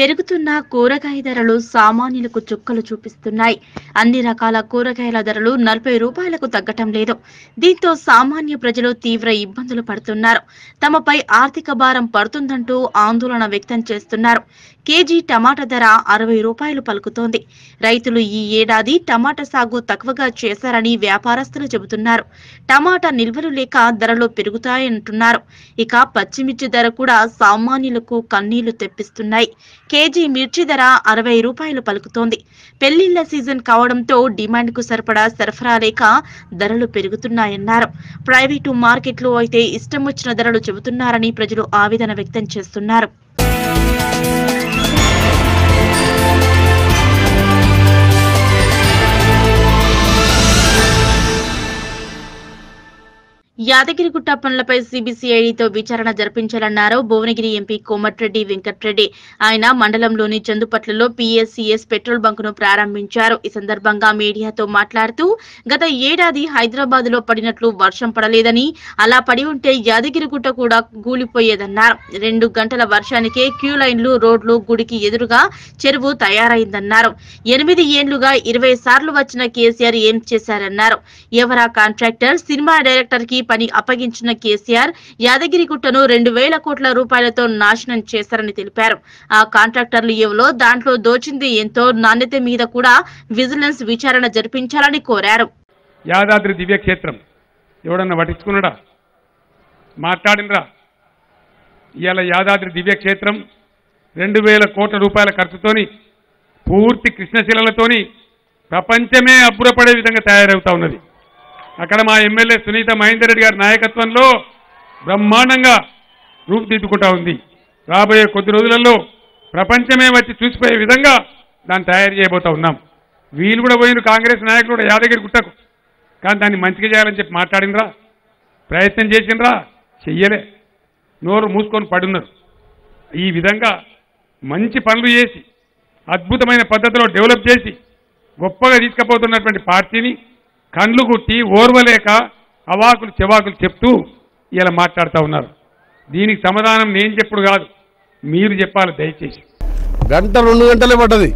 పెరుగుతున్న కూరగాయ ధరలు సామాన్యులకు చుక్కలు చూపిస్తున్నాయి అన్ని రకాల కూరగాయల ధరలు నలభై రూపాయలకు తగ్గటం లేదు దీంతో సామాన్య ప్రజలు తీవ్ర ఇబ్బందులు పడుతున్నారు తమపై ఆర్థిక భారం పడుతుందంటూ ఆందోళన వ్యక్తం చేస్తున్నారు కేజీ టమాటా ధర అరవై రూపాయలు పలుకుతోంది రైతులు ఈ ఏడాది టమాటా సాగు తక్కువగా చేశారని వ్యాపారస్తులు చెబుతున్నారు టమాటా నిల్వలు లేక ధరలు పెరుగుతాయంటున్నారు ఇక పచ్చిమిర్చి ధర కూడా సామాన్యులకు కన్నీళ్లు తెప్పిస్తున్నాయి కేజీ మిర్చి ధర అరవై రూపాయలు పలుకుతోంది పెళ్లిళ్ల సీజన్ కావడంతో డిమాండ్ కు సరిపడా సరఫరా లేక ధరలు పెరుగుతున్నాయన్నారు ప్రైవేటు మార్కెట్లో అయితే ఇష్టం వచ్చిన ధరలు చెబుతున్నారని ప్రజలు ఆవేదన వ్యక్తం చేస్తున్నారు యాదగిరిగుట్ట పనులపై సిబిసిఐడితో విచారణ జరిపించాలన్నారు భువనగిరి ఎంపీ కోమటిరెడ్డి వెంకట్రెడ్డి ఆయన మండలంలోని చందుపట్లలో పిఎస్సిఎస్ పెట్రోల్ బంకును ప్రారంభించారు ఈ సందర్భంగా మీడియాతో మాట్లాడుతూ గత ఏడాది హైదరాబాద్ లో పడినట్లు వర్షం పడలేదని అలా పడి ఉంటే యాదగిరిగుట్ట కూడా కూలిపోయేదన్నారు రెండు గంటల వర్షానికే క్యూ లైన్లు రోడ్లు గుడికి ఎదురుగా చెరువు తయారైందన్నారు ఎనిమిది ఏండ్లుగా ఇరవై సార్లు వచ్చిన కేసీఆర్ ఏం చేశారన్నారు ఎవరా కాంట్రాక్టర్ సినిమా డైరెక్టర్ కి పని అప్పగించిన కేసీఆర్ యాదగిరిగుట్టను రెండు వేల కోట్ల రూపాయలతో నాశనం చేశారని తెలిపారు ఆ కాంట్రాక్టర్లు ఎవలో దాంట్లో దోచింది ఎంతో నాణ్యత మీద కూడా విజిలెన్స్ విచారణ జరిపించాలని కోరారు యాదాద్రి దివ్యక్షేత్రం ఎవడన్నా పట్టించుకున్నాడా మాట్లాడినరా ఇవాళ యాదాద్రి దివ్యక్షేత్రం రెండు వేల కోట్ల రూపాయల ఖర్చుతోని పూర్తి కృష్ణశిలలతోని ప్రపంచమే అబ్బురపడే విధంగా తయారవుతా ఉన్నది అక్కడ మా ఎమ్మెల్యే సునీత మహేందర్ రెడ్డి గారి నాయకత్వంలో బ్రహ్మాండంగా రూపుదిద్దుకుంటా ఉంది రాబోయే కొద్ది రోజులలో ప్రపంచమే వచ్చి చూసిపోయే విధంగా దాన్ని తయారు చేయబోతా ఉన్నాం వీళ్ళు కూడా పోయిన కాంగ్రెస్ నాయకులు కూడా యాదగిరి గుట్టకు కానీ దాన్ని మంచిగా చేయాలని చెప్పి మాట్లాడినరా ప్రయత్నం చేసినరా చెయ్యలే నోరు మూసుకొని పడున్నారు ఈ విధంగా మంచి పనులు చేసి అద్భుతమైన పద్ధతిలో డెవలప్ చేసి గొప్పగా తీసుకుపోతున్నటువంటి పార్టీని కండ్లు గుట్టి ఓర్వలేక అవాకులు చెవాకులు చెప్తూ ఇలా మాట్లాడుతూ ఉన్నారు దీనికి సమాధానం నేను చెప్పుడు కాదు మీరు చెప్పాలి దయచేసి గంట రెండు గంటలే పడ్డది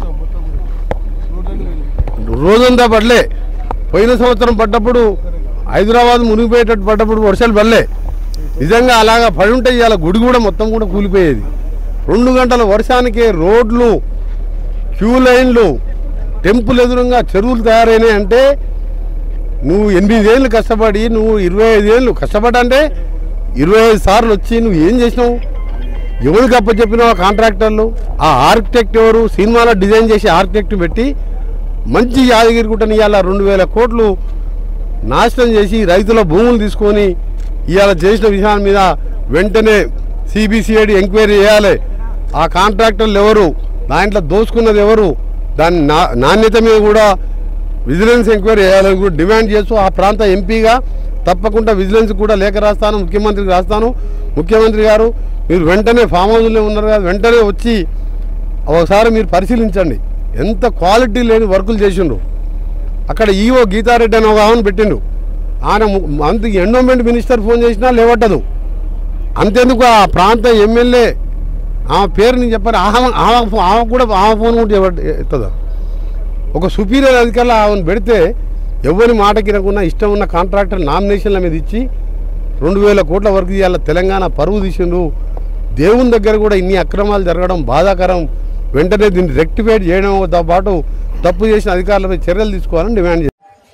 రోజంతా పడలే పోయిన సంవత్సరం పడ్డప్పుడు హైదరాబాద్ మునిగిపోయేటట్టు పడ్డప్పుడు వర్షాలు పడలే నిజంగా అలాగా పడి ఉంటే ఇవాళ గుడి కూడా మొత్తం కూడా కూలిపోయేది రెండు గంటల వర్షానికే రోడ్లు క్యూ లైన్లు టెంపుల్ ఎదురుగా చెరువులు తయారైనాయి అంటే నువ్వు ఎనిమిదేళ్ళు కష్టపడి నువ్వు ఇరవై ఐదేళ్ళు కష్టపడంటే ఇరవై ఐదు సార్లు వచ్చి నువ్వు ఏం చేసినావు ఎవరికి అప్పచెప్పినావు ఆ కాంట్రాక్టర్లు ఆ ఆర్కిటెక్ట్ ఎవరు సినిమాలో డిజైన్ చేసి ఆర్కిటెక్ట్ పెట్టి మంచి యాదగిరిగుట్టని ఇవాళ రెండు వేల కోట్లు నాశనం చేసి రైతుల భూములు తీసుకొని ఇవాళ చేసిన విషయాల మీద వెంటనే సిబిసిఐడి ఎంక్వైరీ చేయాలి ఆ కాంట్రాక్టర్లు ఎవరు దాంట్లో దోచుకున్నది ఎవరు దాని నా నాణ్యత మీద కూడా విజిలెన్స్ ఎంక్వైరీ చేయాలని కూడా డిమాండ్ చేస్తూ ఆ ప్రాంత ఎంపీగా తప్పకుండా విజిలెన్స్ కూడా లేఖ రాస్తాను ముఖ్యమంత్రికి రాస్తాను ముఖ్యమంత్రి గారు మీరు వెంటనే ఫామ్ హౌస్లో ఉన్నారు కదా వెంటనే వచ్చి ఒకసారి మీరు పరిశీలించండి ఎంత క్వాలిటీ లేని వర్కులు చేసిండ్రు అక్కడ ఈఓ గీతారెడ్డి అని ఒక ఆమెను పెట్టిండు ఆయన ము- అంత ఎండోమెంట్ మినిస్టర్ ఫోన్ చేసినా లేవట్టదు అంతెందుకు ఆ ప్రాంత ఎమ్మెల్యే ఆమె పేరు నేను చెప్పాను ఆమె ఆమె ఫో- ఆమె కూడా ఆమె ఫోన్ కూడా ఎవ- ఎత్తదా ఒక సుపీరియర్ అధికారులు ఆమెను పెడితే ఎవరి మాట కినకుండా ఇష్టం ఉన్న కాంట్రాక్టర్ నామినేషన్ల మీద ఇచ్చి రెండు వేల కోట్ల వరకు ఇవాళ తెలంగాణ పరువు తీసిండ్రు దేవుని దగ్గర కూడా ఇన్ని అక్రమాలు జరగడం బాధాకరం వెంటనే దీన్ని రెక్టిఫైడ్ చేయడంతో పాటు తప్పు చేసిన అధికారులపై చర్యలు తీసుకోవాలని డిమాండ్ చేశారు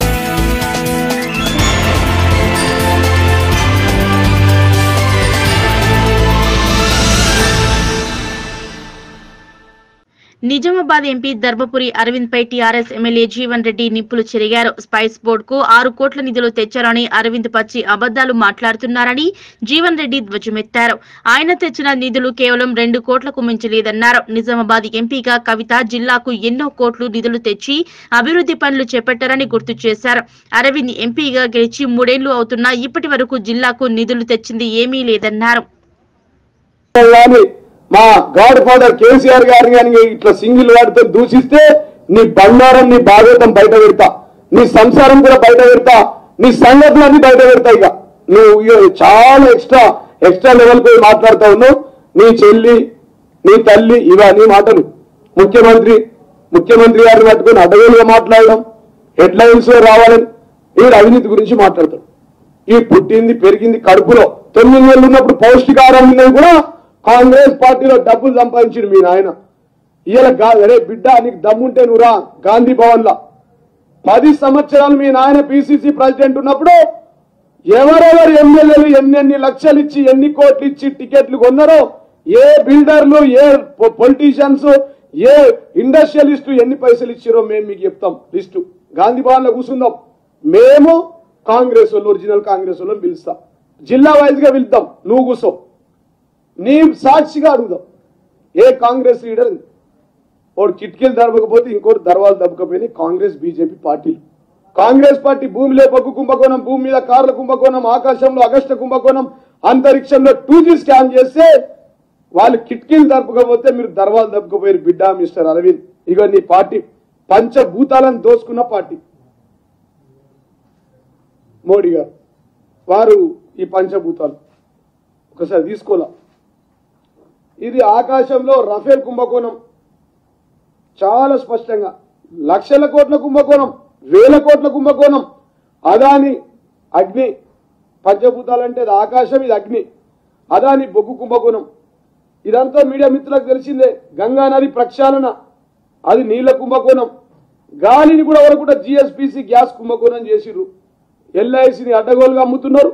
నిజామాబాద్ ఎంపీ ధర్మపురి అరవింద్ పై టీఆర్ఎస్ ఎమ్మెల్యే జీవన్ రెడ్డి నిప్పులు చెరిగారు స్పైస్ బోర్డు కు ఆరు కోట్ల నిధులు తెచ్చారని అరవింద్ పచ్చి అబద్దాలు మాట్లాడుతున్నారని జీవన్ రెడ్డి ధ్వజమెత్తారు ఆయన తెచ్చిన నిధులు కేవలం రెండు కోట్లకు మించి లేదన్నారు నిజామాబాద్ ఎంపీగా కవిత జిల్లాకు ఎన్నో కోట్లు నిధులు తెచ్చి అభివృద్ధి పనులు చేపట్టారని గుర్తు చేశారు అరవింద్ ఎంపీగా గెలిచి మూడేళ్లు అవుతున్నా ఇప్పటి వరకు జిల్లాకు నిధులు తెచ్చింది ఏమీ లేదన్నారు కానీ మా గాడ్ ఫాదర్ కేసీఆర్ గారిని కానీ ఇట్లా సింగిల్ వాడితో దూషిస్తే నీ బండారం నీ బాధ్యతం బయట పెడతా నీ సంసారం కూడా బయట పెడతా నీ సంఘటనలన్నీ బయట పెడతా ఇక నువ్వు ఇక చాలా ఎక్స్ట్రా ఎక్స్ట్రా లెవెల్ పోయి మాట్లాడుతా ఉన్నావు నీ చెల్లి నీ తల్లి ఇవన్నీ మాటలు ముఖ్యమంత్రి ముఖ్యమంత్రి గారిని పట్టుకొని అడ్డగోలుగా మాట్లాడడం హెడ్లైన్స్ లో రావాలని వీడు అవినీతి గురించి మాట్లాడతాడు ఈ పుట్టింది పెరిగింది కడుపులో తొమ్మిది నెలలు ఉన్నప్పుడు పౌష్టికాహారం ఉన్నది కూడా కాంగ్రెస్ పార్టీలో డబ్బులు సంపాదించిండు మీ నాయన ఇవాళ గా- అరే బిడ్డ నీకు దమ్ముంటే నువ్వురా గాంధీ భవన్ లా పది సంవత్సరాలు మీ నాయన పిసిసి ప్రెసిడెంట్ ఉన్నప్పుడు ఎవరెవరు ఎమ్మెల్యేలు ఎన్నెన్ని లక్షలు ఇచ్చి ఎన్ని కోట్లు ఇచ్చి టికెట్లు కొన్నారో ఏ బిల్డర్లు ఏ పొలిటీషియన్స్ ఏ ఇండస్ట్రియలిస్టు ఎన్ని పైసలు ఇచ్చారో మేము మీకు చెప్తాం లిస్టు గాంధీ భవన్ లో కూర్చుందాం మేము కాంగ్రెస్ వాళ్ళు ఒరిజినల్ కాంగ్రెస్ వాళ్ళని పిలుస్తాం జిల్లా వైజ్ గా పిలుద్దాం నువ్వు కూర్చో నీ సాక్షిగా అడుగుదాం ఏ కాంగ్రెస్ లీడర్ ఒకటి కిటికీలు దరవకపోతే ఇంకోటి దర్వాలు దబ్బకపోయినాయి కాంగ్రెస్ బీజేపీ పార్టీలు కాంగ్రెస్ పార్టీ భూమిలో బొగ్గు కుంభకోణం భూమి మీద కార్ల కుంభకోణం ఆకాశంలో అగస్ట కుంభకోణం అంతరిక్షంలో టూ జీ స్కాన్ చేస్తే వాళ్ళు కిటికీలు దరపకపోతే మీరు దర్వాలు దబ్బకపోయారు బిడ్డ మిస్టర్ అరవింద్ ఇగో నీ పార్టీ పంచభూతాలను దోచుకున్న పార్టీ మోడీ గారు వారు ఈ పంచభూతాలు ఒకసారి తీసుకోలే ఇది ఆకాశంలో రఫేల్ కుంభకోణం చాలా స్పష్టంగా లక్షల కోట్ల కుంభకోణం వేల కోట్ల కుంభకోణం అదాని అగ్ని పంచభూతాలంటే అది ఆకాశం ఇది అగ్ని అదాని బొగ్గు కుంభకోణం ఇదంతా మీడియా మిత్రులకు తెలిసిందే గంగా నది ప్రక్షాళన అది నీళ్ల కుంభకోణం గాలిని కూడా వరకు కూడా జిఎస్పిసి గ్యాస్ కుంభకోణం చేసిర్రు ఎల్ఐసిని అడ్డగోలుగా అమ్ముతున్నారు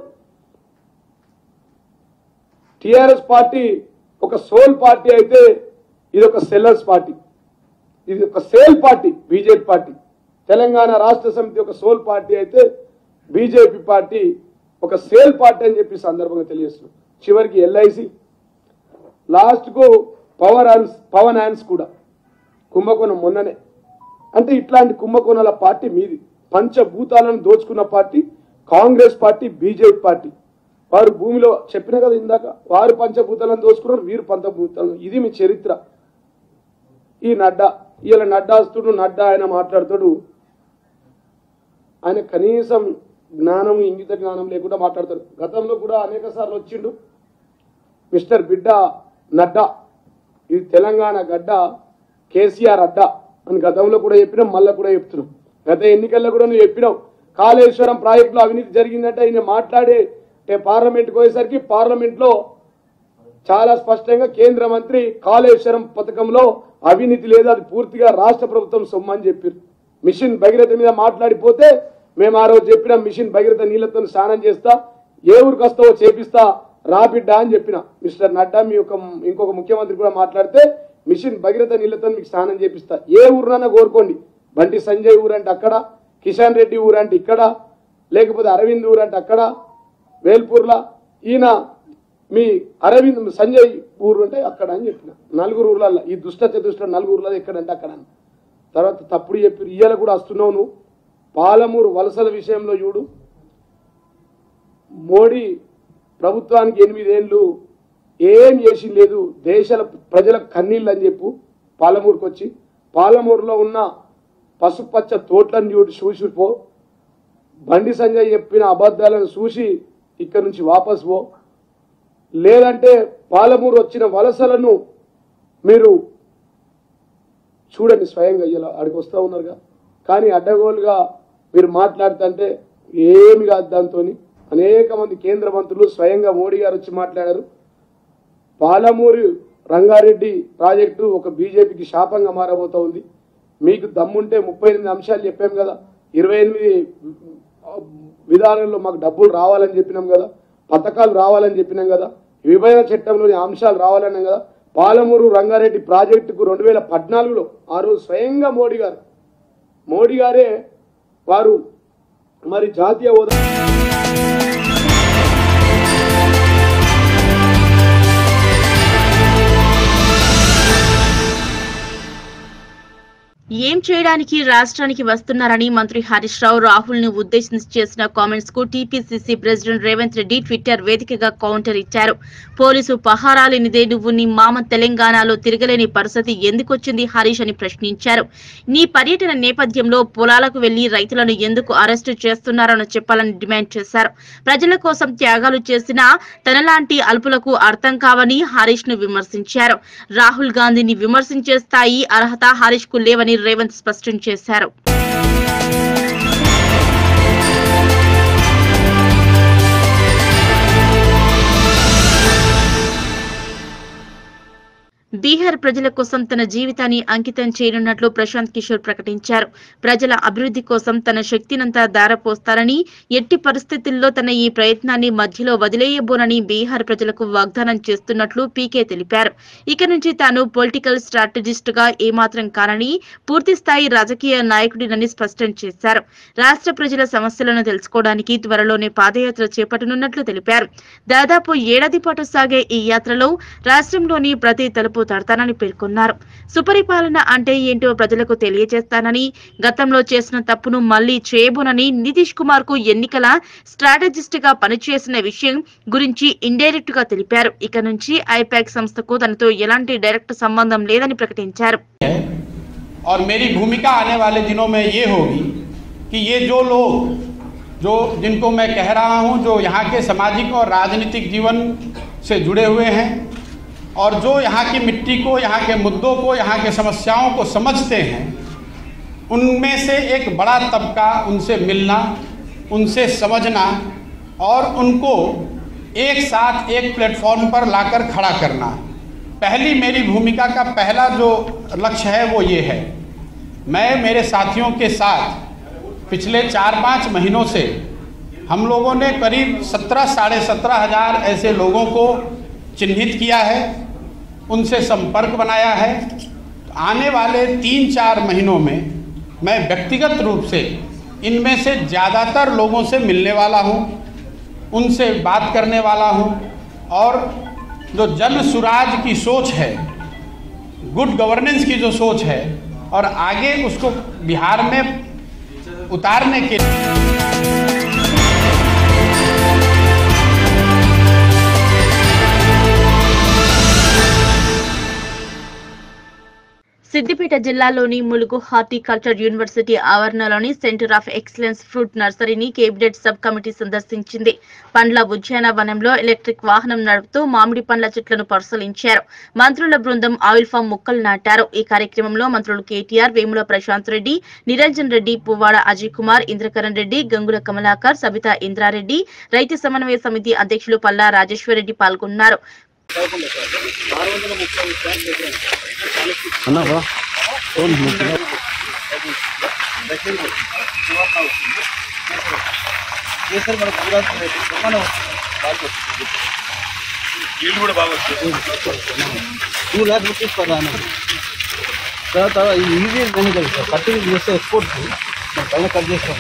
టిఆర్ఎస్ పార్టీ ఒక సోల్ పార్టీ అయితే ఇది ఒక సెల్లర్స్ పార్టీ ఇది ఒక sale party BJP party Telangana Rashtra Samithi ఒక సోల్ పార్టీ అయితే బీజేపీ పార్టీ ఒక సేల్ పార్టీ అని చెప్పి సందర్భంగా తెలియజేస్తున్నాం చివరికి ఎల్ఐసి లాస్ట్ కు పవర్ హ్యాన్స్ పవన్ హ్యాన్స్ కూడా కుంభకోణం మొన్ననే అంటే ఇట్లాంటి కుంభకోణాల పార్టీ మీది పంచభూతాలను దోచుకున్న party Congress party BJP party వారు భూమిలో చెప్పిన కదా ఇందాక వారు పంచభూతాలను దోచుకున్నారు వీరు పంచభూతాలను ఇది మీ చరిత్ర ఈ నడ్డా ఇలా నడ్డా వస్తుడు నడ్డా ఆయన మాట్లాడుతాడు ఆయన కనీసం జ్ఞానం ఇంగిత జ్ఞానం లేకుండా మాట్లాడతాడు గతంలో కూడా అనేక సార్లు వచ్చిండు మిస్టర్ బిడ్డ నడ్డా ఇది తెలంగాణ గడ్డ కేసీఆర్ అడ్డా అని గతంలో కూడా చెప్పినాం మళ్ళీ కూడా చెప్తున్నాం గత ఎన్నికల్లో కూడా నువ్వు చెప్పినావు కాళేశ్వరం ప్రాజెక్టులో అవినీతి జరిగిందంటే ఆయన మాట్లాడే అంటే పార్లమెంట్కి పోయేసరికి పార్లమెంట్లో చాలా స్పష్టంగా కేంద్ర మంత్రి కాళేశ్వరం పథకంలో అవినీతి లేదు అది పూర్తిగా రాష్ట్ర ప్రభుత్వం సొమ్ము అని చెప్పారు మిషన్ భగీరథ మీద మాట్లాడిపోతే మేము ఆ రోజు చెప్పిన మిషన్ భగీరథ నీళ్లతో స్నానం చేస్తా ఏ ఊరికి వస్తావో చేపిస్తా రాబిడ్డా అని చెప్పిన మిస్టర్ నడ్డా మీ యొక్క ఇంకొక ముఖ్యమంత్రి కూడా మాట్లాడితే మిషన్ భగీరథ నీళ్లతో మీకు స్నానం చేపిస్తా ఏ ఊరినైనా కోరుకోండి బంటి సంజయ్ ఊరు అంటే అక్కడ కిషన్ రెడ్డి ఊరు అంటే ఇక్కడ లేకపోతే అరవింద్ ఊరు అంటే అక్కడ వేల్పూర్లా ఈయన మీ అరవింద్ సంజయ్ ఊరు అంటే అక్కడ అని చెప్పిన నలుగురు ఊర్లలో ఈ దుష్ట చతుష్ట నలుగురు ఊర్లలో ఎక్కడంటే అక్కడ అని. తర్వాత తప్పుడు చెప్పి ఇయ్యాల కూడా వస్తున్నావు నువ్వు పాలమూరు వలసల విషయంలో చూడు మోడీ ప్రభుత్వానికి ఎనిమిదేళ్ళు ఏం చేసి లేదు దేశాల ప్రజల కన్నీళ్ళు అని చెప్పు పాలమూరుకు వచ్చి పాలమూరులో ఉన్న పసుపచ్చ తోట్లను చూడు చూసి పో బండి సంజయ్ చెప్పిన అబద్ధాలను చూసి ఇక్కడి నుంచి వాపస్ పో లేదంటే పాలమూరు వచ్చిన వలసలను మీరు చూడండి స్వయంగా ఇలా అడిగి వస్తూ ఉన్నారుగా కానీ అడ్డగోలుగా మీరు మాట్లాడుతుంటే ఏమి కాదు దాంతో అనేక మంది కేంద్ర మంత్రులు స్వయంగా మోడీ గారు వచ్చి మాట్లాడారు పాలమూరు రంగారెడ్డి ప్రాజెక్టు ఒక బీజేపీకి శాపంగా మారబోతా ఉంది మీకు దమ్ముంటే ముప్పై ఎనిమిది అంశాలు చెప్పాం కదా ఇరవై ఎనిమిది విధానంలో మాకు డబ్బులు రావాలని చెప్పినాం కదా పథకాలు రావాలని చెప్పినాం కదా విభజన చట్టంలోని అంశాలు రావాలన్నాం కదా పాలమూరు రంగారెడ్డి ప్రాజెక్టుకు రెండు వేల పద్నాలుగులో ఆ రోజు స్వయంగా మోడీ గారు మోడీ గారే వారు మరి జాతీయ హోదా ఏం చేయడానికి రాష్ట్రానికి వస్తున్నారని మంత్రి హరీష్ రావు రాహుల్ ను ఉద్దేశించి చేసిన కామెంట్స్ కు టీపీసీసీ ప్రెసిడెంట్ రేవంత్ రెడ్డి ట్విట్టర్ వేదికగా కౌంటర్ ఇచ్చారు పోలీసు పహారా లేనిదే నువ్వు నీ మామ తెలంగాణలో తిరగలేని పరిస్థితి ఎందుకొచ్చింది హరీష్ అని ప్రశ్నించారు నీ పర్యటన నేపథ్యంలో పొలాలకు వెళ్లి రైతులను ఎందుకు అరెస్టు చేస్తున్నారని చెప్పాలని డిమాండ్ చేశారు ప్రజల కోసం త్యాగాలు చేసిన తనలాంటి అల్పులకు అర్థం కావని హరీష్ ను విమర్శించారు రాహుల్ గాంధీని విమర్శించే స్థాయి అర్హత హరీష్ కు లేవని రేవంత్ స్పష్టం చేశారు బీహార్ ప్రజల కోసం తన జీవితాన్ని అంకితం చేయనున్నట్లు ప్రశాంత్ కిషోర్ ప్రకటించారు ప్రజల అభివృద్ధి కోసం తన శక్తినంతా దారపోస్తారని ఎట్టి పరిస్థితుల్లో తన ఈ ప్రయత్నాన్ని మధ్యలో వదిలేయబోనని బీహార్ ప్రజలకు వాగ్దానం చేస్తున్నట్లు పీకే తెలిపారు ఇక నుంచి తాను పొలిటికల్ స్ట్రాటజిస్ట్ గా ఏమాత్రం కానని పూర్తి స్థాయి రాజకీయ నాయకుడినని స్పష్టం చేశారు రాష్ట్ర ప్రజల సమస్యలను తెలుసుకోవడానికి త్వరలోనే పాదయాత్ర చేపట్టనున్నట్లు తెలిపారు దాదాపు ఏడాది పాటు సాగే ఈ యాత్రలో రాష్ట్రంలోని ప్రతి తలుపు తడతానని పేర్కొన్నారు సుపరిపాలన అంటే ఏంటో ప్రజలకు తెలియజేస్తానని గతంలో చేసిన తప్పును మళ్లీ చేయబోనని నితీష్ కుమార్ కు ఎన్నికల స్ట్రాటజిస్ట్ గా పనిచేసిన విషయం గురించి ఇండైరెక్ట్ గా తెలిపారు ఇక నుంచి ఐపాక్ సంస్థకు తనతో ఎలాంటి డైరెక్ట్ సంబంధం లేదని ప్రకటించారు है और मेरी भूमिका आने वाले दिनों में ये होगी कि ये जो लोग जो जिनको मैं कह रहा हूँ जो यहाँ के सामाजिक और राजनीतिक जीवन से जुड़े हुए हैं और जो यहाँ की मिट्टी को यहाँ के मुद्दों को यहाँ के समस्याओं को समझते हैं उनमें से एक बड़ा तबका उनसे मिलना उनसे समझना और उनको एक साथ एक प्लेटफॉर्म पर लाकर खड़ा करना पहली मेरी भूमिका का पहला जो लक्ष्य है वो ये है मैं मेरे साथियों के साथ पिछले चार पाँच महीनों से हम लोगों ने करीब सत्रह साढ़े सत्रह हजार ऐसे लोगों को चिन्हित किया है उनसे संपर्क बनाया है आने वाले तीन चार महीनों में मैं व्यक्तिगत रूप से इनमें से ज़्यादातर लोगों से मिलने वाला हूँ उनसे बात करने वाला हूँ और जो जन सुराज की सोच है गुड गवर्नेंस की जो सोच है और आगे उसको बिहार में उतारने के लिए సిద్దిపేట జిల్లాలోని ములుగు హార్టికల్చర్ యూనివర్సిటీ ఆవరణలోని సెంటర్ ఆఫ్ ఎక్సలెన్స్ ఫ్రూట్ నర్సరీని కేబినెట్ సబ్ కమిటీ సందర్శించింది పండ్ల ఉద్యానవనంలో ఎలక్ట్రిక్ వాహనం నడుపుతూ మామిడి పండ్ల చెట్లను పరిశీలించారు మంత్రుల బృందం ఆయిల్ ఫామ్ మొక్కలు నాటారు ఈ కార్యక్రమంలో మంత్రులు కేటీఆర్ వేముల ప్రశాంత్ రెడ్డి నిరంజన్ రెడ్డి పువ్వాడ అజయ్ కుమార్ ఇంద్రకరణ్ రెడ్డి గంగుల కమలాకర్ సబితా ఇంద్రారెడ్డి రైతు సమన్వయ సమితి అధ్యక్షులు పల్లా రాజేశ్వర్ రెడ్డి పాల్గొన్నారు టూ ల్యాక్ రూపీస్ పర్ అన్న తర్వాత ఈజీ మనీ కదా సార్ కట్టింగ్ చేస్తే ఎక్స్పోర్ట్స్ మన పైన కట్ చేస్తాం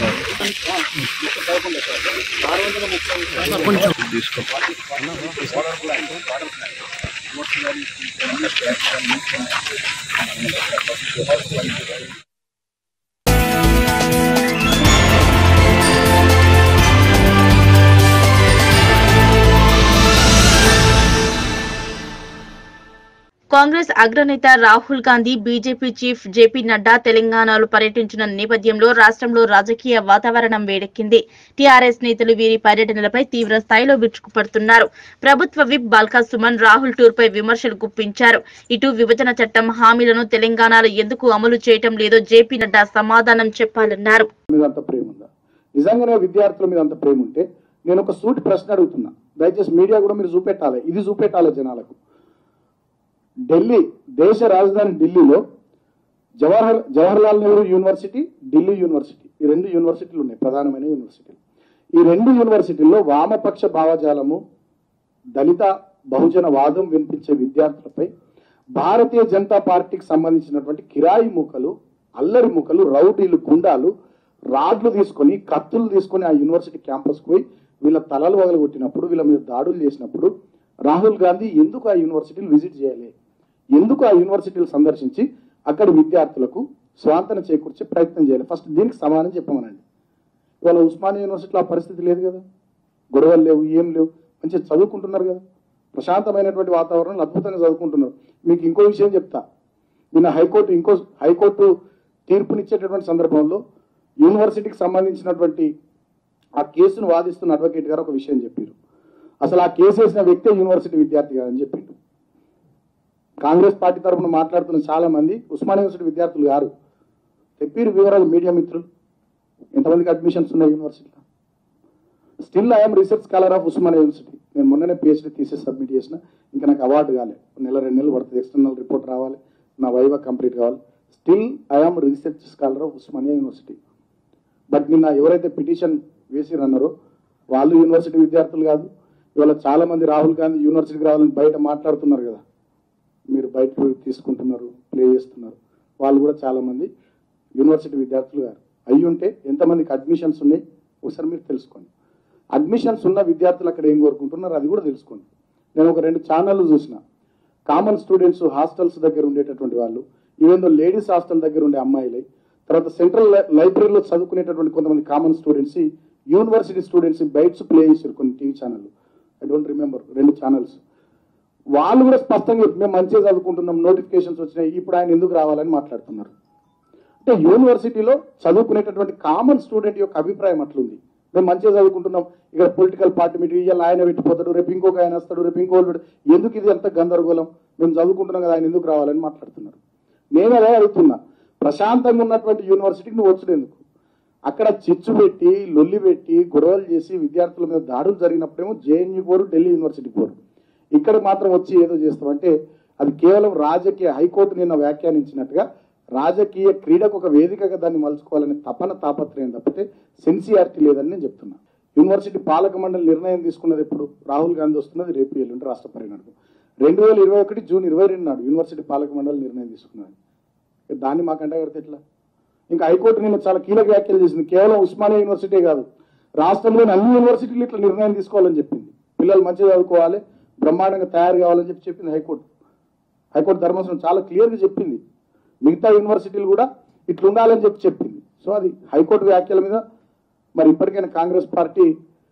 కాంగ్రెస్ అగ్రనేత రాహుల్ గాంధీ బీజేపీ చీఫ్ జేపీ నడ్డా తెలంగాణలో పర్యటించిన నేపథ్యంలో రాష్ట్రంలో రాజకీయ వాతావరణం వేడెక్కింది టీఆర్ఎస్ నేతలు వీరి పర్యటనలపై తీవ్ర స్థాయిలో విరుచుకుపడుతున్నారు ప్రభుత్వ విప్ బాల్కా సుమన్ రాహుల్ టూర్ పై విమర్శలు గుప్పించారు ఇటు విభజన చట్టం హామీలను తెలంగాణలో ఎందుకు అమలు చేయటం లేదో జేపీ నడ్డా సమాధానం చెప్పాలన్నారు మీద అంత ప్రేమ ఉందా నిజంగానే విద్యార్థుల మీద అంత ప్రేమ ఉంటే నేను ఒక సూటి ప్రశ్న అడుగుతున్నా దయచేసి మీడియా కూడా మీరు చూపెట్టాలి ఇది చూపెట్టాలి జనాలకు ఢిల్లీ దేశ రాజధాని ఢిల్లీలో జవహర్ జవహర్లాల్ నెహ్రూ యూనివర్సిటీ ఢిల్లీ యూనివర్సిటీ ఈ రెండు యూనివర్సిటీలు ఉన్నాయి ప్రధానమైన యూనివర్సిటీలు ఈ రెండు యూనివర్సిటీల్లో వామపక్ష భావజాలము దళిత బహుజన వాదం వినిపించే విద్యార్థులపై భారతీయ జనతా పార్టీకి సంబంధించినటువంటి కిరాయి మూకలు అల్లరి మూకలు రౌడీలు గుండాలు రాడ్లు తీసుకొని కత్తులు తీసుకొని ఆ యూనివర్సిటీ క్యాంపస్కి పోయి వీళ్ళ తలలు వగలగొట్టినప్పుడు వీళ్ళ మీద దాడులు చేసినప్పుడు రాహుల్ గాంధీ ఎందుకు ఆ యూనివర్సిటీలు విజిట్ చేయాలి ఎందుకు ఆ యూనివర్సిటీలు సందర్శించి అక్కడి విద్యార్థులకు స్వాంతన చేకూర్చే ప్రయత్నం చేయాలి ఫస్ట్ దీనికి సమానం చెప్పమనండి ఇవాళ ఉస్మానియా యూనివర్సిటీలో ఆ పరిస్థితి లేదు కదా గొడవలు లేవు ఏం లేవు మంచిగా చదువుకుంటున్నారు కదా ప్రశాంతమైనటువంటి వాతావరణంలో అద్భుతంగా చదువుకుంటున్నారు మీకు ఇంకో విషయం చెప్తా నిన్న హైకోర్టు ఇంకో హైకోర్టు తీర్పునిచ్చేటటువంటి సందర్భంలో యూనివర్సిటీకి సంబంధించినటువంటి ఆ కేసును వాదిస్తున్న అడ్వకేట్ గారు ఒక విషయం చెప్పారు అసలు ఆ కేసు వేసిన వ్యక్తే యూనివర్సిటీ విద్యార్థి కాదని చెప్పిండు కాంగ్రెస్ పార్టీ తరఫున మాట్లాడుతున్న చాలా మంది ఉస్మానియా యూనివర్సిటీ విద్యార్థులు గారు చెప్పిరు వివరాలు మీడియా మిత్రులు ఎంతమందికి అడ్మిషన్స్ ఉన్నాయి యూనివర్సిటీలో still I'm research scholar of Osmania university నేను మొన్ననే పిహెచ్డీ తీసేసి సబ్మిట్ చేసిన ఇంకా నాకు అవార్డు కాలే నెల రెండు నెలలు పడుతుంది ఎక్స్టర్నల్ రిపోర్ట్ రావాలి నా వైవా కంప్లీట్ కావాలి still I'm research scholar of Osmania university but నిన్న ఎవరైతే పిటిషన్ వేసిరన్నారో వాళ్ళు యూనివర్సిటీ విద్యార్థులు కాదు ఇవాళ చాలా మంది రాహుల్ గాంధీ యూనివర్సిటీకి రావాలని బయట మాట్లాడుతున్నారు కదా మీరు బయట పోయి తీసుకుంటున్నారు ప్లే చేస్తున్నారు వాళ్ళు కూడా చాలా మంది యూనివర్సిటీ విద్యార్థులు గారు అయ్యి ఉంటే ఎంతమందికి అడ్మిషన్స్ ఉన్నాయి ఒకసారి మీరు తెలుసుకోండి అడ్మిషన్స్ ఉన్న విద్యార్థులు అక్కడ ఏం కోరుకుంటున్నారు అది కూడా తెలుసుకోండి నేను ఒక రెండు ఛానళ్ళు చూసిన కామన్ స్టూడెంట్స్ హాస్టల్స్ దగ్గర ఉండేటటువంటి వాళ్ళు ఈవెన్ లేడీస్ హాస్టల్ దగ్గర ఉండే అమ్మాయిలే తర్వాత సెంట్రల్ లైబ్రరీలో చదువుకునేటటువంటి కొంతమంది common students university students bites play చేశారు కొన్ని TV channel I don't remember రెండు ఛానల్స్ వాళ్ళు కూడా స్పష్టంగా చెప్పి, మేము మంచిగా చదువుకుంటున్నాం నోటిఫికేషన్స్ వచ్చినాయి ఇప్పుడు ఆయన ఎందుకు రావాలని మాట్లాడుతున్నారు అంటే యూనివర్సిటీలో చదువుకునేటటువంటి కామన్ స్టూడెంట్ యొక్క అభిప్రాయం అట్లుంది మేము మంచిగా చదువుకుంటున్నాం ఇక్కడ పొలిటికల్ పార్టీ మీటింగ్ ఇవాళ ఆయన పెట్టిపోతాడు రేపు ఇంకొక ఆయన వస్తాడు రేపు ఇంకోళ్ళు పెట్టు ఎందుకు ఇది అంత గందరగోళం మేము చదువుకుంటున్నాం కదా ఆయన ఎందుకు రావాలని మాట్లాడుతున్నారు నేను అదే అడుగుతున్నా ప్రశాంతంగా ఉన్నటువంటి యూనివర్సిటీకి నువ్వు వచ్చేందుకు అక్కడ చిచ్చు పెట్టి లొల్లి పెట్టి గొడవలు చేసి విద్యార్థుల మీద దాడులు జరిగినప్పుడేమో జేఎన్యూ పోరు ఢిల్లీ యూనివర్సిటీ పోరు ఇక్కడ మాత్రం వచ్చి ఏదో చేస్తామంటే అది కేవలం రాజకీయ హైకోర్టు నిన్న వ్యాఖ్యానించినట్టుగా రాజకీయ క్రీడకు ఒక వేదికగా దాన్ని మలుచుకోవాలనే తపన తాపత్రయం తప్పితే సెన్సియారిటీ లేదని నేను చెప్తున్నా యూనివర్సిటీ పాలక మండలి నిర్ణయం తీసుకున్నది ఎప్పుడు రాహుల్ గాంధీ వస్తున్నది రేపు ఎల్లుండి రాష్ట్ర పరిణామం రెండు వేల ఇరవై ఒకటి జూన్ ఇరవై రెండు నాడు యూనివర్సిటీ పాలక మండలి నిర్ణయం తీసుకున్నది దాన్ని మాకంటే కడితే ఎట్లా ఇంకా హైకోర్టు నిన్న చాలా కీలక వ్యాఖ్యలు చేసింది కేవలం ఉస్మానియా యూనివర్సిటీ కాదు రాష్ట్రంలోని అన్ని యూనివర్సిటీలు ఇట్లా నిర్ణయం తీసుకోవాలని చెప్పింది పిల్లలు మంచిగా చదువుకోవాలి బ్రహ్మాండంగా తయారు కావాలని చెప్పి చెప్పింది హైకోర్టు హైకోర్టు ధర్మాసనం చాలా క్లియర్గా చెప్పింది మిగతా యూనివర్సిటీలు కూడా ఇట్లా ఉండాలని చెప్పి చెప్పింది సో అది హైకోర్టు వ్యాఖ్యల మీద మరి ఇప్పటికైనా కాంగ్రెస్ పార్టీ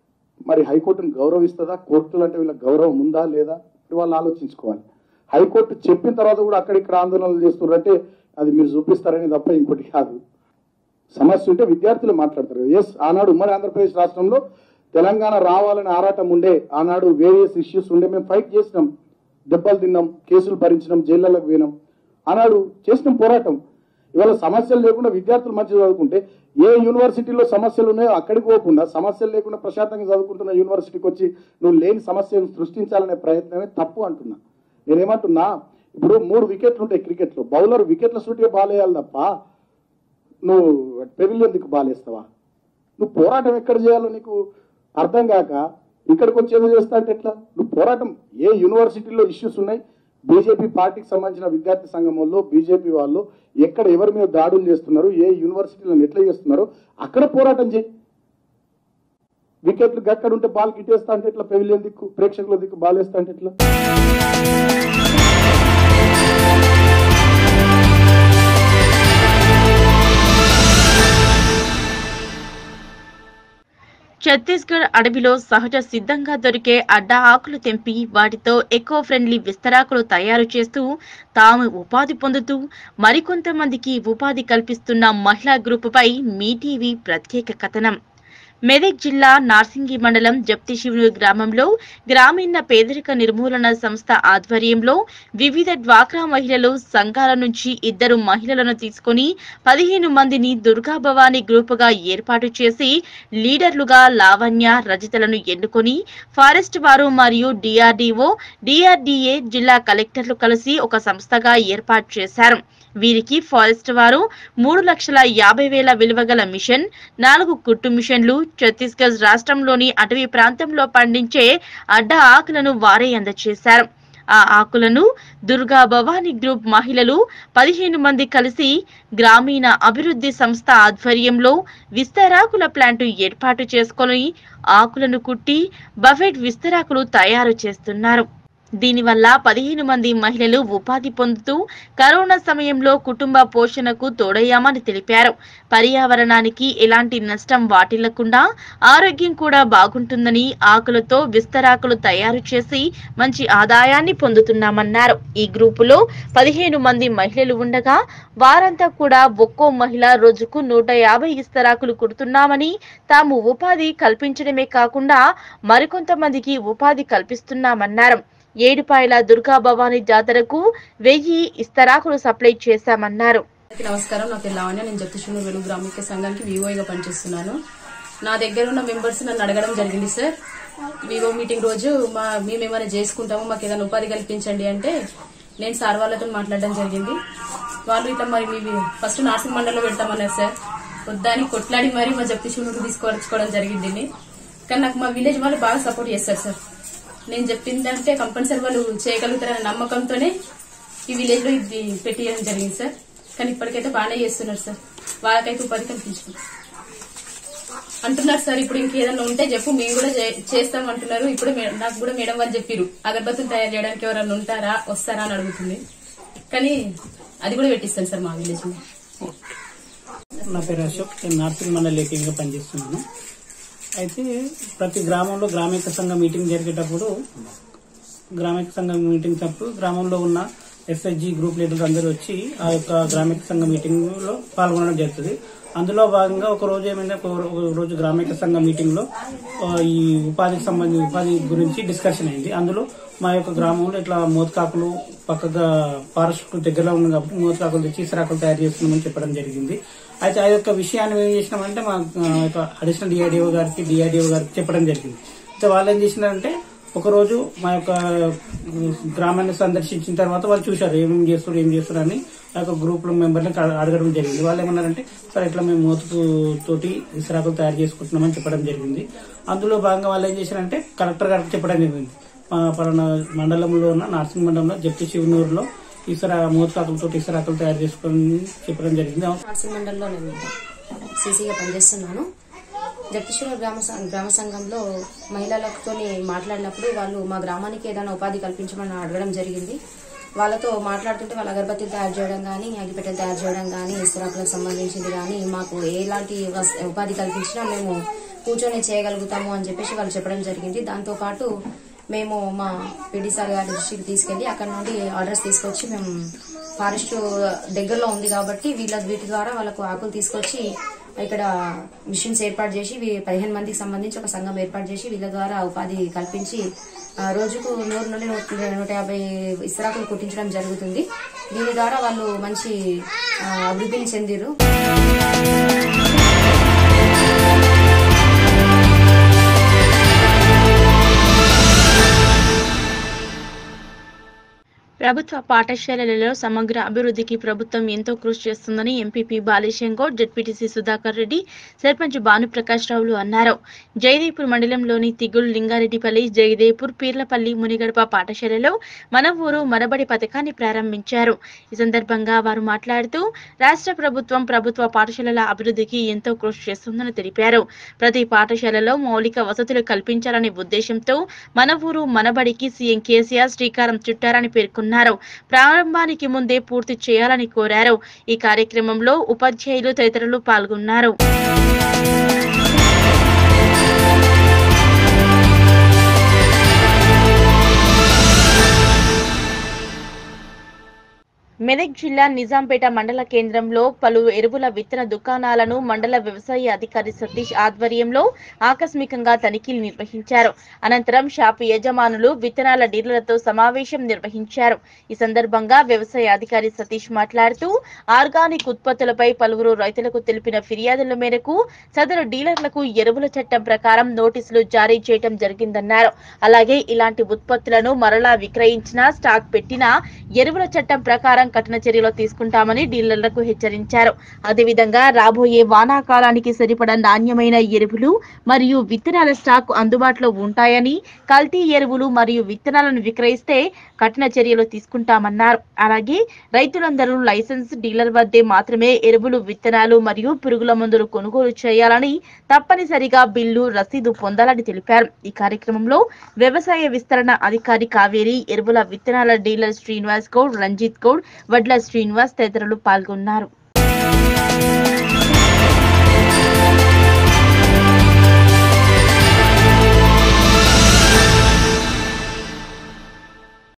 మరి హైకోర్టును గౌరవిస్తుందా కోర్టులు అంటే వీళ్ళకి గౌరవం ఉందా లేదా ఇది వాళ్ళు ఆలోచించుకోవాలి హైకోర్టు చెప్పిన తర్వాత కూడా అక్కడిక్కడ ఆందోళనలు చేస్తున్నారంటే అది మీరు చూపిస్తారని తప్ప ఇంకోటి కాదు సమస్య ఉంటే విద్యార్థులు మాట్లాడతారు కదా ఎస్ ఆనాడు ఉమ్మడి ఆంధ్రప్రదేశ్ రాష్ట్రంలో తెలంగాణ రావాలని ఆరాటం ఉండే ఆనాడు వేరియస్ ఇష్యూస్ ఉండే మేము ఫైట్ చేసినాం దెబ్బలు తిన్నాం కేసులు భరించినాం జైళ్ళలోకి పోయినాం ఆనాడు చేసినాం పోరాటం ఇవాళ సమస్యలు లేకుండా విద్యార్థులు మంచిగా చదువుకుంటే ఏ యూనివర్సిటీలో సమస్యలు ఉన్నాయో అక్కడికి పోకుండా సమస్యలు లేకుండా ప్రశాంతంగా చదువుకుంటున్న యూనివర్సిటీకి వచ్చి నువ్వు లేని సమస్యను సృష్టించాలనే ప్రయత్నమే తప్పు అంటున్నా నేనేమంటున్నా ఇప్పుడు మూడు వికెట్లు ఉంటాయి క్రికెట్లో బౌలర్ వికెట్ల సూటిగా బాలేయాలి తప్ప నువ్వు పెవిలియన్ దిక్కు బాలేస్తావా నువ్వు పోరాటం ఎక్కడ చేయాలో నీకు అర్థం కాక ఇక్కడికి వచ్చి ఏదో చేస్తా అంటే ఎట్లా నువ్వు పోరాటం ఏ యూనివర్సిటీలో ఇష్యూస్ ఉన్నాయి బీజేపీ పార్టీకి సంబంధించిన విద్యార్థి సంఘం వాళ్ళు బీజేపీ వాళ్ళు ఎక్కడ ఎవరి మీద దాడులు చేస్తున్నారు ఏ యూనివర్సిటీలను ఎట్లా చేస్తున్నారో అక్కడ పోరాటం చేయి వికెట్లు గక్కడ ఉంటే బాల్ గిట్టేస్తా అంటే ఎట్లా పెవిలియన్ దిక్కు ప్రేక్షకుల దిక్కు బాల్ వేస్తా అంటే ఎట్లా ఛత్తీస్గఢ్ అడవిలో సహజ సిద్ధంగా దొరికే అడ్డ ఆకులు తెంపి వాటితో ఎకో ఫ్రెండ్లీ విస్తరాకులు తయారు చేస్తూ తాము ఉపాధి పొందుతూ మరికొంతమందికి ఉపాధి కల్పిస్తున్న మహిళా గ్రూపుపై మీ టీవీ ప్రత్యేక కథనం మెదక్ జిల్లా నార్సింగి మండలం జప్తిశివుని గ్రామంలో గ్రామీణ పేదరిక నిర్మూలన సంస్థ ఆధ్వర్యంలో వివిధ డ్వాక్రా మహిళలు సంఘాల నుంచి ఇద్దరు మహిళలను తీసుకొని పదిహేను మందిని దుర్గా భవానీ గ్రూపుగా ఏర్పాటు చేసి లీడర్లుగా లావణ్య రజితలను ఎన్నుకొని ఫారెస్ట్ వారు మరియు డిఆర్డీఓ డిఆర్డీఏ జిల్లా కలెక్టర్లు కలిసి ఒక సంస్థగా ఏర్పాటు చేశారు వీరికి ఫారెస్ట్ వారు మూడు లక్షల యాభై వేల విలువగల మిషన్ నాలుగు కుట్టు మిషన్లు ఛత్తీస్గఢ్ రాష్ట్రంలోని అటవీ ప్రాంతంలో పండించే అడ్డ ఆకులను వారే అందజేశారు ఆ ఆకులను దుర్గా భవానీ గ్రూప్ మహిళలు పదిహేను మంది కలిసి గ్రామీణ అభివృద్ధి సంస్థ ఆధ్వర్యంలో విస్తరాకుల ప్లాంట్ ఏర్పాటు చేసుకొని ఆకులను కుట్టి బఫెట్ విస్తరాకులు తయారు చేస్తున్నారు దీనివల్ల పదిహేను మంది మహిళలు ఉపాధి పొందుతూ కరోనా సమయంలో కుటుంబ పోషణకు తోడయ్యామని తెలిపారు పర్యావరణానికి ఎలాంటి నష్టం వాటిల్లకుండా ఆరోగ్యం కూడా బాగుంటుందని ఆకులతో విస్తరాకులు తయారు చేసి మంచి ఆదాయాన్ని పొందుతున్నామన్నారు ఈ గ్రూపులో పదిహేను మంది మహిళలు ఉండగా వారంతా కూడా ఒక్కో మహిళ రోజుకు నూట యాభై ఇస్తరాకులు కుడుతున్నామని తాము ఉపాధి కల్పించడమే కాకుండా మరికొంతమందికి ఉపాధి కల్పిస్తున్నామన్నారు ఏడుపాయల దుర్గా భవానీ జాతరకు వెయ్యి ఇస్తరాకులు సప్లై చేశామన్నారు అందరికీ నమస్కారం నా పేరు లావణ్య నేను జగదీశ్వర వెలుగు గ్రామిక సంఘానికి వివోగా పనిచేస్తున్నాను నా దగ్గర ఉన్న మెంబర్స్ నన్ను అడగడం జరిగింది సార్ వివో మీటింగ్ రోజు మా మేము ఏమైనా చేసుకుంటాము మాకు ఏదైనా ఉపాధి కల్పించండి అంటే నేను సార్ వాళ్ళతో మాట్లాడడం జరిగింది వాళ్ళు ఇట్లా మరి మీ ఫస్ట్ నార్సింగ్ మండలిలో పెడతామన్నారు సార్ వద్దని కొట్లాడి మరి మా జగదీశ్వరుడు తీసుకొచ్చుకోవడం జరిగింది దీన్ని. కానీ నాకు మా విలేజ్ వాళ్ళు బాగా సపోర్ట్ చేస్తారు సార్ నేను చెప్పిందంటే కంపల్సరీ వాళ్ళు చేయగలుగుతారనే నమ్మకంతోనే ఈ విలేజ్ లో ఇది పెట్టియడం జరిగింది సార్ కానీ ఇప్పటికైతే బాగానే చేస్తున్నారు సార్ వాళ్ళకైతే ఉపాధి కల్పించుకుంటారు అంటున్నారు సార్ ఇప్పుడు ఇంకేదైనా ఉంటే చెప్పు మేము కూడా చే- చేస్తాం అంటున్నారు ఇప్పుడు మే- నాకు కూడా మేడం వాళ్ళు చెప్పారు అగరబత్తులు తయారు చేయడానికి ఎవరైనా ఉంటారా వస్తారా అని అడుగుతుంది కానీ అది కూడా పెట్టిస్తాను సార్ మా విలేజ్ లో నా పేరు అశోక్ నేను నార్సింగ్ మండలి ఏపీగా పనిచేస్తున్నాను అయితే ప్రతి గ్రామంలో గ్రామీణ సంఘం మీటింగ్ జరిగేటప్పుడు గ్రామీణ సంఘం మీటింగ్ అప్పుడు గ్రామంలో ఉన్న ఎస్ఎస్జి గ్రూప్ లీడర్లు అందరూ వచ్చి ఆ యొక్క గ్రామీణ సంఘం మీటింగ్ లో పాల్గొనడం జరుగుతుంది అందులో భాగంగా ఒక రోజు ఏమైంది ఒక రో- ఒక రోజు గ్రామీణ సంఘం మీటింగ్ లో ఆ, ఈ ఉపాధికి సంబంధించి ఉపాధి గురించి డిస్కషన్ అయింది అందులో మా యొక్క గ్రామంలో ఇట్లా మోతకాకులు పక్కగా ఫారెస్ట్ దగ్గరలో ఉంది కాబట్టి మోతకాకులు తెచ్చి ఇసరాకులు తయారు చేస్తున్నామని చెప్పడం జరిగింది అయితే ఆ యొక్క విషయాన్ని మేము ఏం చేసినామంటే మా ఆ, యొక్క అడిషనల్ డిఆర్డిఓ గారికి డిఆర్డిఓ గారికి చెప్పడం జరిగింది అయితే వాళ్ళు ఏం చేసినారంటే ఒక రోజు మా యొక్క ఉమ్, గ్రామాన్ని సందర్శించిన తర్వాత వాళ్ళు చూశారు ఏమేమి చేస్తారు ఏం చేస్తారు అని ఆ యొక్క గ్రూప్ లో మెంబర్ని అడ- అడగడం జరిగింది వాళ్ళు ఏమన్నారంటే సార్ ఇట్లా మేము మూతుకు తోటి ఇసురాకులు తయారు చేసుకుంటున్నామని చెప్పడం జరిగింది అందులో భాగంగా వాళ్ళు ఏం చేశారంటే కలెక్టర్ గారికి చెప్పడం జరిగింది మా పలానా మండలంలో ఉన్న నర్సింగ్ మండలంలో జప్తి శివనూరులో ఇసురా మూతకాకులతో ఇసురాకులు తయారు చేసుకొని చెప్పడం జరిగింది నర్సింగ్ మండలిలో నేను సీసీగా పనిచేస్తున్నాను జగదీశ్వర గ్రామ సం- గ్రామ సంఘంలో మహిళలతో మాట్లాడినప్పుడు వాళ్ళు మా గ్రామానికి ఏదైనా ఉపాధి కల్పించమని అడగడం జరిగింది వాళ్ళతో మాట్లాడుతుంటే వాళ్ళ అగరబత్తులు తయారు చేయడం కానీ అగ్గిపెట్టెలు తయారు చేయడం కానీ ఇసురాకులకు సంబంధించింది కానీ మాకు ఎలాంటి వస్- ఉపాధి కల్పించినా మేము కూర్చొని చేయగలుగుతాము అని చెప్పేసి వాళ్ళు చెప్పడం జరిగింది దాంతో పాటు మేము మా పిడి సార్ గారి దృష్టికి తీసుకెళ్లి అక్కడ నుండి ఆర్డర్స్ తీసుకొచ్చి మేము ఫారెస్ట్ దగ్గరలో ఉంది కాబట్టి వీళ్ళ వీటి ద్వారా వాళ్ళకు ఆకులు తీసుకొచ్చి ఇక్కడ మిషన్స్ ఏర్పాటు చేసి వీ- పదిహేను మందికి సంబంధించి ఒక సంఘం ఏర్పాటు చేసి వీళ్ళ ద్వారా ఉపాధి కల్పించి ఆ, రోజుకు నూరు నుండి నూట నూట యాభై ఇస్తరాకులు కుట్టించడం జరుగుతుంది దీని ద్వారా వాళ్ళు మంచి ఆ, అభివృద్ధిని చెందిరు ప్రభుత్వ పాఠశాలలలో సమగ్ర అభివృద్ధికి ప్రభుత్వం ఎంతో కృషి చేస్తుందని ఎంపీపీ బాలేశంగౌడ్ జడ్పీటీసీ సుధాకర్ రెడ్డి సర్పంచ్ భానుప్రకాష్ రావులు అన్నారు జయదేపూర్ మండలంలోని తిగుల్ లింగారెడ్డిపల్లి జయదేపూర్ పీర్లపల్లి మునిగడప పాఠశాలలో మన ఊరు మనబడి పథకాన్ని ప్రారంభించారు ఈ సందర్భంగా వారు మాట్లాడుతూ రాష్ట్ర ప్రభుత్వం ప్రభుత్వ పాఠశాలల అభివృద్ధికి ఎంతో కృషి చేస్తుందని తెలిపారు ప్రతి పాఠశాలలో మౌలిక వసతులు కల్పించాలనే ఉద్దేశంతో మన ఊరు మనబడికి సీఎం కేసీఆర్ శ్రీకారం చుట్టారని పేర్కొన్నారు ప్రారంభానికి ముందే పూర్తి చేయాలని కోరారు ఈ కార్యక్రమంలో ఉపాధ్యాయులు తదితరులు పాల్గొన్నారు మెదక్ జిల్లా నిజాంపేట మండల కేంద్రంలో పలు ఎరువుల విత్తన దుకాణాలను మండల వ్యవసాయ అధికారి సతీష్ ఆధ్వర్యంలో ఆకస్మికంగా తనిఖీలు నిర్వహించారు అనంతరం షాపు యజమానులు విత్తనాల డీలర్లతో సమావేశం నిర్వహించారు ఈ సందర్భంగా వ్యవసాయ అధికారి సతీష్ మాట్లాడుతూ ఆర్గానిక్ ఉత్పత్తులపై పలువురు రైతులకు తెలిపిన ఫిర్యాదుల మేరకు సదరు డీలర్లకు ఎరువుల చట్టం ప్రకారం నోటీసులు జారీ చేయడం జరిగిందన్నారు అలాగే ఇలాంటి ఉత్పత్తులను మరలా విక్రయించినా స్టాక్ పెట్టినా ఎరువుల చట్టం ప్రకారం కఠిన చర్యలు తీసుకుంటామని డీలర్లకు హెచ్చరించారు అదేవిధంగా రాబోయే వానాకాలానికి సరిపడా నాణ్యమైన ఎరువులు మరియు విత్తనాల స్టాక్ అందుబాటులో ఉంటాయని కల్తీ ఎరువులు మరియు విత్తనాలను విక్రయిస్తే కఠిన చర్యలు తీసుకుంటామన్నారు అలాగే రైతులందరూ లైసెన్స్ డీలర్ వద్దే మాత్రమే ఎరువులు విత్తనాలు మరియు పురుగుల మందులు కొనుగోలు చేయాలని తప్పనిసరిగా బిల్లు రసీదు పొందాలని తెలిపారు ఈ కార్యక్రమంలో వ్యవసాయ విస్తరణ అధికారి కావేరి ఎరువుల విత్తనాల డీలర్ శ్రీనివాస్ గౌడ్ రంజిత్ గౌడ్ వడ్ల శ్రీనివాస్ తదితరులు పాల్గొన్నారు